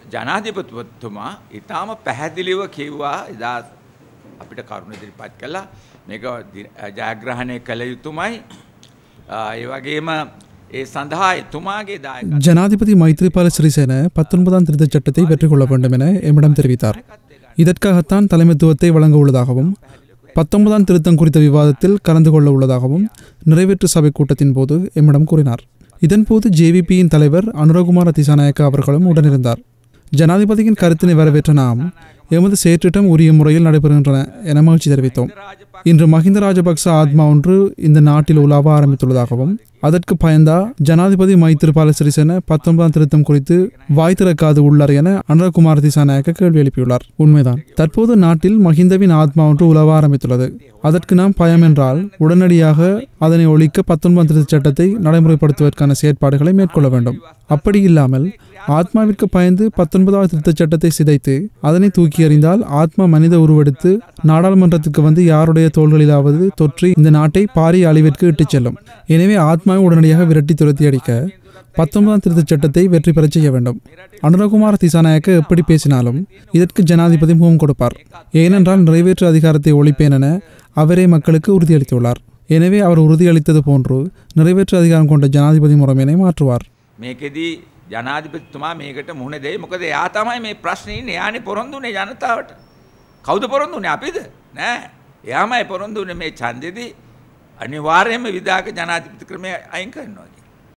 ජනාධිපතිතුමා ඉතාම පැහැදිලිව කිව්වා එදා අපිට කරුණ ඉදිරිපත් කළා මේක දි- ජයග්‍රහණය කළ යුතුමයි ආ, ඒ වගේම ඒ සඳහා එතුමාගේ දායක ஜனாதிபதி மைத்ரிபால சிறிசேன பத்தொன்பதாம் திருத்தச் சட்டத்தை வெற்றி கொள்ள வேண்டும் என எம்மிடம் தெரிவித்தார் இதற்காகத்தான் தலைமைத்துவத்தை வழங்க உள்ளதாகவும் பத்தொன்பதாம் திருத்தம் குறித்த விவாதத்தில் கலந்து கொள்ள உள்ளதாகவும் நிறைவேற்று சபை கூட்டத்தின் போது எம்மிடம் கூறினார் இதன்போது ஜேவிபியின் தலைவர் அனுரகுமார திசாநாயக்க அவர்களும் உடனிருந்தார் ஜனாதிபதியின் கருத்தினை வரவேற்ற நாம் எமது செயற்றிட்டம் உரிய முறையில் நடைபெறுகின்றன என மகிழ்ச்சி தெரிவித்தோம் இன்று மஹிந்த ராஜபக்ச ஆத்மா ஒன்று இந்த நாட்டில் உலாவ ஆரம்பித்துள்ளதாகவும் அதற்கு பயந்தா ஜனாதிபதி மைத்திரிபால சிறிசேன பத்தொன்பதாம் திருத்தம் குறித்து வாய் திறக்காது உள்ளார் என அனுரகுமார் திசாநாயக்க கேள்வி எழுப்பியுள்ளார் உண்மைதான் தற்போது நாட்டில் மஹிந்தவின் ஆத்மா ஒன்று உலவ ஆரம்பித்துள்ளது அதற்கு நாம் பயம் என்றால் உடனடியாக அதனை ஒழிக்க பத்தொன்பதாம் திருத்தச் சட்டத்தை நடைமுறைப்படுத்துவதற்கான செயற்பாடுகளை மேற்கொள்ள வேண்டும் அப்படி இல்லாமல் ஆத்மாவிற்கு பயந்து பத்தொன்பதாவது திருத்தச் சட்டத்தை சிதைத்து அதனை தூக்கி எறிந்தால் ஆத்மா மனித உருவெடுத்து நாடாளுமன்றத்துக்கு வந்து யாருடைய தோள்களிலாவது தொற்றி இந்த நாட்டை பாரிய அழிவிற்கு இட்டுச் செல்லும் எனவே ஆத்மாவை உடனடியாக விரட்டி துரத்தி அடிக்க பத்தொன்பதாம் திருத்தச் சட்டத்தை வெற்றி பெறச் செய்ய வேண்டும் அனுரகுமார திசாநாயக்க எப்படி பேசினாலும் இதற்கு ஜனாதிபதி முகம் கொடுப்பார் ஏனென்றால் நிறைவேற்று அதிகாரத்தை ஒழிப்பேன் என அவரே மக்களுக்கு உறுதியளித்துள்ளார் எனவே அவர் உறுதியளித்தது போன்று நிறைவேற்று அதிகாரம் கொண்ட ஜனாதிபதி முறைமையினை மாற்றுவார் මේකෙදී ජනාධිපතිතුමා මේකට මුහුණ දෙයි මොකද එයා තමයි මේ ප්‍රශ්නයෙන් යානේ පොරොන්දුනේ ජනතාවට කවුද පොරොන්දුනේ අපිද නෑ එයාමයි පොරොන්දුනේ මේ ඡන්දෙදී අනිවාර්යයෙන්ම විධායක ජනාධිපති ක්‍රමය අයින් කරනවා කියලා.